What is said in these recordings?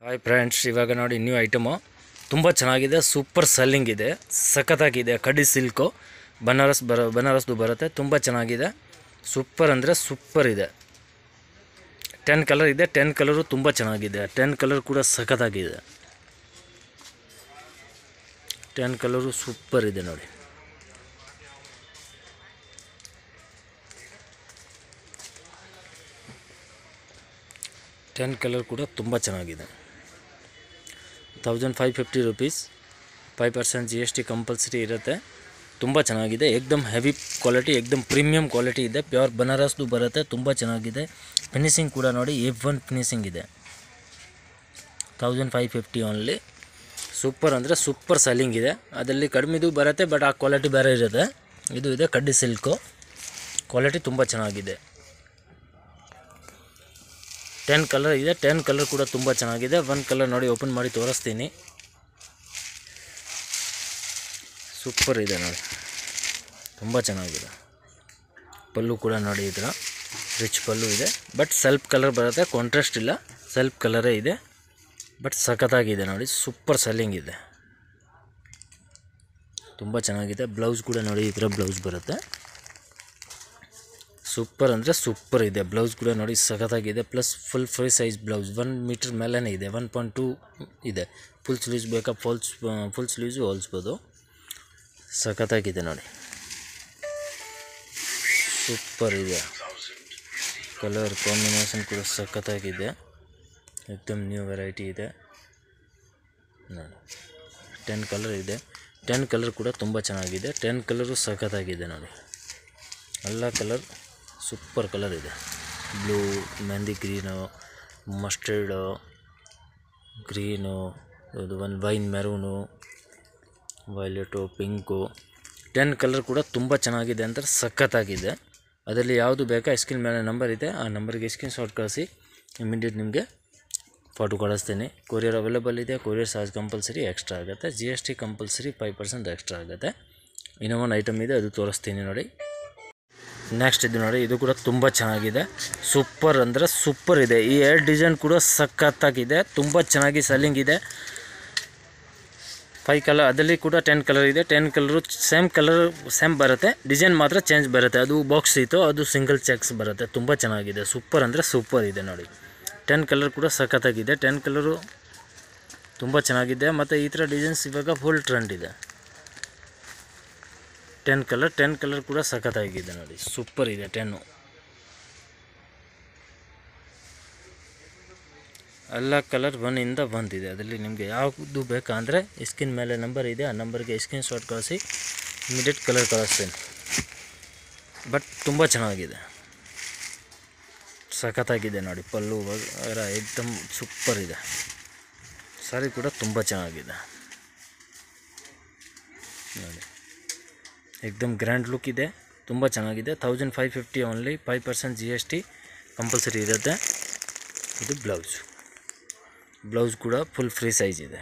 hi friends ಇವಾಗ ನೋಡಿ new item ತುಂಬ ಚೆನ್ನಾಗಿದೆ ಸೂಪರ್ ಸೆಲ್ಲಿಂಗ್ ಇದೆ ಸಖತ್ತಾಗಿದೆ ಕಡ್ಡಿ ಸಿಲ್ಕು ಬನಾರಸ್ ಬರೋ ಬನಾರಸ್ದು ಬರುತ್ತೆ ತುಂಬ ಚೆನ್ನಾಗಿದೆ ಸೂಪರ್ ಅಂದರೆ ಸೂಪರ್ ಇದೆ ಟೆನ್ ಕಲರ್ ಇದೆ ಟೆನ್ ಕಲರು ತುಂಬ ಚೆನ್ನಾಗಿದೆ ಟೆನ್ ಕಲರ್ ಕೂಡ ಸಖತ್ತಾಗಿದೆ ಟೆನ್ ಕಲರು ಸೂಪರ್ ಇದೆ ನೋಡಿ ಟೆನ್ ಕಲರ್ ಕೂಡ ತುಂಬ ಚೆನ್ನಾಗಿದೆ thousand five fifty rupees five percent G S T compulsory ಇರುತ್ತೆ ತುಂಬ ಚೆನ್ನಾಗಿದೆ ಏಕ್ದಮ್ ಹೆವಿ ಕ್ವಾಲಿಟಿ ಏಕ್ದಮ್ ಪ್ರೀಮಿಯಂ ಕ್ವಾಲಿಟಿ ಇದೆ ಪ್ಯೂರ್ ಬನಾರಸ್ದು ಬರುತ್ತೆ ತುಂಬ ಚೆನ್ನಾಗಿದೆ ಫಿನಿಸಿಂಗ್ ಕೂಡ ನೋಡಿ ಎಫ್ ಒನ್ ಫಿನಿಸಿಂಗ್ ಇದೆ thousand five fifty only super ಅಂದರೆ ಸೂಪರ್ ಸೆಲ್ಲಿಂಗ್ ಇದೆ ಅದರಲ್ಲಿ ಕಡಿಮೆದು ಬರುತ್ತೆ ಬಟ್ ಆ ಕ್ವಾಲಿಟಿ ಬೇರೆ ಇರುತ್ತೆ ಇದು ಇದೆ ಕಡ್ಡಿ ಸಿಲ್ಕು ಕ್ವಾಲಿಟಿ ತುಂಬ ಚೆನ್ನಾಗಿದೆ ಟೆನ್ ಕಲರ್ ಇದೆ ಟೆನ್ ಕಲರ್ ಕೂಡ ತುಂಬ ಚೆನ್ನಾಗಿದೆ ಒನ್ ಕಲರ್ ನೋಡಿ ಓಪನ್ ಮಾಡಿ ತೋರಿಸ್ತೀನಿ ಸೂಪರ್ ಇದೆ ನೋಡಿ ತುಂಬ ಚೆನ್ನಾಗಿದೆ ಪಲ್ಲು ಕೂಡ ನೋಡಿ ಈ ಥರ ರಿಚ್ ಪಲ್ಲು ಇದೆ ಬಟ್ ಸೆಲ್ಫ್ ಕಲರ್ ಬರುತ್ತೆ ಕಾಂಟ್ರಾಸ್ಟ್ ಇಲ್ಲ ಸೆಲ್ಫ್ ಕಲರೇ ಇದೆ ಬಟ್ ಸಖತ್ತಾಗಿದೆ ನೋಡಿ ಸೂಪರ್ ಸೆಲ್ಲಿಂಗ್ ಇದೆ ತುಂಬ ಚೆನ್ನಾಗಿದೆ ಬ್ಲೌಸ್ ಕೂಡ ನೋಡಿ ಈ ಥರ ಬ್ಲೌಸ್ ಬರುತ್ತೆ ಸೂಪರ್ ಅಂದರೆ ಸೂಪರ್ ಇದೆ ಬ್ಲೌಸ್ ಕೂಡ ನೋಡಿ ಸಖತ್ತಾಗಿದೆ plus full free size blouse one metre ಮೇಲೇ ಇದೆ ಒನ್ ಪಾಯಿಂಟ್ ಟೂ ಇದೆ ಫುಲ್ ಸ್ಲೀವ್ಸ್ ಬೇಕಾ ಫುಲ್ ಫುಲ್ ಸ್ಲೀವ್ಸು ಹೊಲಿಸ್ಬೋದು ಸಖತ್ತಾಗಿದೆ ನೋಡಿ ಸೂಪರ್ ಇದೆ ಕಲರ್ ಕಾಂಬಿನೇಷನ್ ಕೂಡ ಸಖತ್ತಾಗಿದೆ ಏಕ್ದಮ್ ನ್ಯೂ ವೆರೈಟಿ ಇದೆ ನೋಡಿ ಟೆನ್ ಕಲರ್ ಇದೆ ಟೆನ್ ಕಲರ್ ಕೂಡ ತುಂಬ ಚೆನ್ನಾಗಿದೆ ಟೆನ್ ಕಲರು ಸಖತ್ತಾಗಿದೆ ನೋಡಿ ಎಲ್ಲ ಕಲರ್ ಸೂಪರ್ ಕಲರ್ ಇದೆ blue mehndi green mustard green ಇದು ಒಂದು wine maroon violet pink ten colour ಕೂಡ ತುಂಬ ಚೆನ್ನಾಗಿದೆ ಅಂತ ಸಖತ್ತಾಗಿದೆ ಅದರಲ್ಲಿ ಯಾವುದು ಬೇಕಾ ಸ್ಕ್ರೀನ್ ಮೇಲೆ ನಂಬರ್ ಇದೆ ಆ ನಂಬರ್ಗೆ ಸ್ಕ್ರೀನ್ ಶಾಟ್ ಕಳಿಸಿ ಇಮಿಡಿಯೇಟ್ ನಿಮಗೆ ಫೋಟೋ ಕಳಿಸ್ತೀನಿ ಕೊರಿಯರ್ ಅವೈಲೇಬಲ್ ಇದೆ ಕೊರಿಯರ್ ಚಾರ್ಜ್ ಕಂಪಲ್ಸರಿ ಎಕ್ಸ್ಟ್ರಾ ಆಗುತ್ತೆ G S T compulsory five percent extra ಆಗುತ್ತೆ ಇನ್ನೂ ಒಂದು ಐಟಮ್ ಇದೆ ಅದು ತೋರಿಸ್ತೀನಿ ನೋಡಿ ನೆಕ್ಸ್ಟ್ ಇದು ನೋಡಿ ಇದು ಕೂಡ ತುಂಬ ಚೆನ್ನಾಗಿದೆ ಸೂಪರ್ ಅಂದರೆ ಸೂಪರ್ ಇದೆ ಈ ಎರಡು ಡಿಸೈನ್ ಕೂಡ ಸಖತ್ತಾಗಿದೆ ತುಂಬ ಚೆನ್ನಾಗಿ ಸೆಲ್ಲಿಂಗ್ ಇದೆ ಫೈವ್ ಕಲರ್ ಅದರಲ್ಲಿ ಕೂಡ ಟೆನ್ ಕಲರ್ ಇದೆ ten colour same colour same ಬರುತ್ತೆ ಡಿಸೈನ್ ಮಾತ್ರ ಚೇಂಜ್ ಬರುತ್ತೆ ಅದು ಬಾಕ್ಸ್ ಇತ್ತು ಅದು ಸಿಂಗಲ್ ಚೆಕ್ಸ್ ಬರುತ್ತೆ ತುಂಬ ಚೆನ್ನಾಗಿದೆ ಸೂಪರ್ ಅಂದರೆ ಸೂಪರ್ ಇದೆ ನೋಡಿ ಟೆನ್ ಕಲರ್ ಕೂಡ ಸಖತ್ತಾಗಿದೆ ಟೆನ್ ಕಲರು ತುಂಬ ಚೆನ್ನಾಗಿದೆ ಮತ್ತು ಈ ಥರ ಡಿಸೈನ್ಸ್ ಇವಾಗ ಫುಲ್ ಟ್ರೆಂಡ್ ಇದೆ ಟೆನ್ ಕಲರ್ ಟೆನ್ ಕಲರ್ ಕೂಡ ಸಖತ್ತಾಗಿದೆ ನೋಡಿ ಸೂಪರ್ ಇದೆ ಟೆನ್ನು ಎಲ್ಲ ಕಲರ್ ಒನ್ನಿಂದ ಬಂದಿದೆ ಅದರಲ್ಲಿ ನಿಮಗೆ ಯಾವುದು ಬೇಕಾ ಅಂದರೆ ಸ್ಕಿನ್ ಮೇಲೆ ನಂಬರ್ ಇದೆ ಆ ನಂಬರ್ಗೆ ಸ್ಕ್ರೀನ್ ಶಾಟ್ ಕಳಿಸಿ ಇಮಿಡಿಯೇಟ್ ಕಲರ್ ಕಳಿಸ್ತೇನೆ ಬಟ್ ತುಂಬ ಚೆನ್ನಾಗಿದೆ ಸಖತ್ತಾಗಿದೆ ನೋಡಿ ಪಲ್ಲು ವಗೈರ ಏಕ್ದಮ್ ಸೂಪರ್ ಇದೆ ಸಾರಿ ಕೂಡ ತುಂಬ ಚೆನ್ನಾಗಿದೆ ನೋಡಿ ಏಕ್ದಮ್ ಗ್ರ್ಯಾಂಡ್ ಲುಕ್ ಇದೆ ತುಂಬ ಚೆನ್ನಾಗಿದೆ thousand five fifty only five percent G S T compulsory ಇರುತ್ತೆ ಇದು ಬ್ಲೌಸ್ ಬ್ಲೌಸ್ ಕೂಡ ಫುಲ್ ಫ್ರೀ ಸೈಜ್ ಇದೆ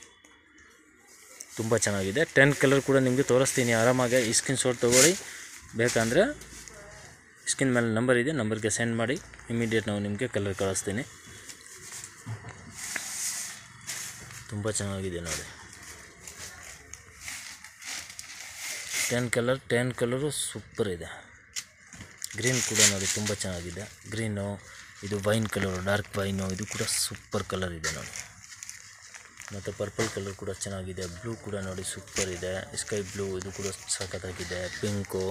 ತುಂಬ ಚೆನ್ನಾಗಿದೆ ಟೆನ್ ಕಲರ್ ಕೂಡ ನಿಮಗೆ ತೋರಿಸ್ತೀನಿ ಆರಾಮಾಗಿ ಈ ಸ್ಕ್ರೀನ್ ಶಾಟ್ ತೊಗೊಳ್ಳಿ ಬೇಕಂದರೆ ಸ್ಕ್ರೀನ್ ಮೇಲೆ ನಂಬರ್ ಇದೆ ನಂಬರ್ಗೆ ಸೆಂಡ್ ಮಾಡಿ ಇಮಿಡಿಯೇಟ್ ನಾವು ನಿಮಗೆ ಕಲರ್ ಕಳಿಸ್ತೀನಿ ತುಂಬ ಚೆನ್ನಾಗಿದೆ ನೋಡಿ ten colour ten colour super ಇದೆ ಗ್ರೀನ್ ಕೂಡ ನೋಡಿ ತುಂಬ ಚೆನ್ನಾಗಿದೆ ಗ್ರೀನು ಇದು ವೈನ್ ಕಲರು ಡಾರ್ಕ್ ವೈನು ಇದು ಕೂಡ ಸೂಪರ್ ಕಲರ್ ಇದೆ ನೋಡಿ ಮತ್ತು ಪರ್ಪಲ್ ಕಲರ್ ಕೂಡ ಚೆನ್ನಾಗಿದೆ ಬ್ಲೂ ಕೂಡ ನೋಡಿ ಸೂಪರ್ ಇದೆ ಸ್ಕೈ ಬ್ಲೂ ಇದು ಕೂಡ ಸಖತ್ತಾಗಿದೆ ಪಿಂಕು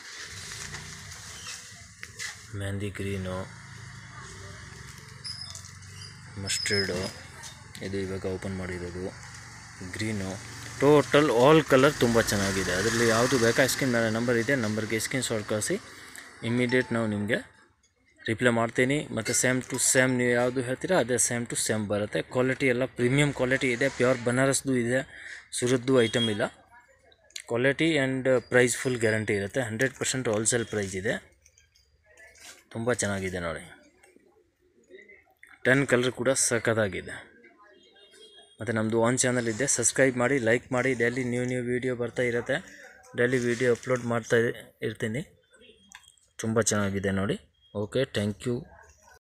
ಮೆಹಂದಿ ಗ್ರೀನು ಮಸ್ಟರ್ಡು ಇದು ಇವಾಗ ಓಪನ್ ಮಾಡಿರೋದು ಗ್ರೀನು ಟೋಟಲ್ ಆಲ್ ಕಲರ್ ತುಂಬ ಚೆನ್ನಾಗಿದೆ ಅದರಲ್ಲಿ ಯಾವುದು ಬೇಕಾ ಸ್ಕ್ರೀನ್ ಮೇಲೆ ನಂಬರ್ ಇದೆ ನಂಬರ್ಗೆ ಸ್ಕ್ರೀನ್ ಶಾಟ್ ಕಳಿಸಿ ಇಮಿಡಿಯೇಟ್ ನಾವು ನಿಮಗೆ ರಿಪ್ಲೈ ಮಾಡ್ತೀನಿ ಮತ್ತು ಸೇಮ್ ಟು ಸೇಮ್ ನೀವು ಯಾವುದು ಹೇಳ್ತೀರಾ ಅದೇ ಸೇಮ್ ಟು ಸೇಮ್ ಬರುತ್ತೆ ಕ್ವಾಲಿಟಿ ಎಲ್ಲ ಪ್ರೀಮಿಯಂ ಕ್ವಾಲಿಟಿ ಇದೆ ಪ್ಯೂರ್ ಬನಾರಸ್ದು ಇದೆ ಸುರದ್ದು ಐಟಮ್ ಇಲ್ಲ quality and price full guarantee ಇರುತ್ತೆ ಹಂಡ್ರೆಡ್ ಪರ್ಸೆಂಟ್ ಹೋಲ್ಸೇಲ್ ಪ್ರೈಸ್ ಇದೆ ತುಂಬ ಚೆನ್ನಾಗಿದೆ ನೋಡಿ ಟೆನ್ ಕಲರ್ ಕೂಡ ಸಖತ್ತಾಗಿದೆ ಮತ್ತು ನಮ್ಮದು ಆನ್ ಚಾನಲ್ ಇದೆ ಸಬ್ಸ್ಕ್ರೈಬ್ ಮಾಡಿ ಲೈಕ್ ಮಾಡಿ ಡೈಲಿ ನ್ಯೂ ನ್ಯೂ ವೀಡಿಯೋ ಬರ್ತಾ ಇರುತ್ತೆ ಡೈಲಿ ವೀಡಿಯೋ ಅಪ್ಲೋಡ್ ಮಾಡ್ತಾ ಇರ್ತೀನಿ ತುಂಬ ಚೆನ್ನಾಗಿದೆ ನೋಡಿ ಓಕೆ ಥ್ಯಾಂಕ್ ಯು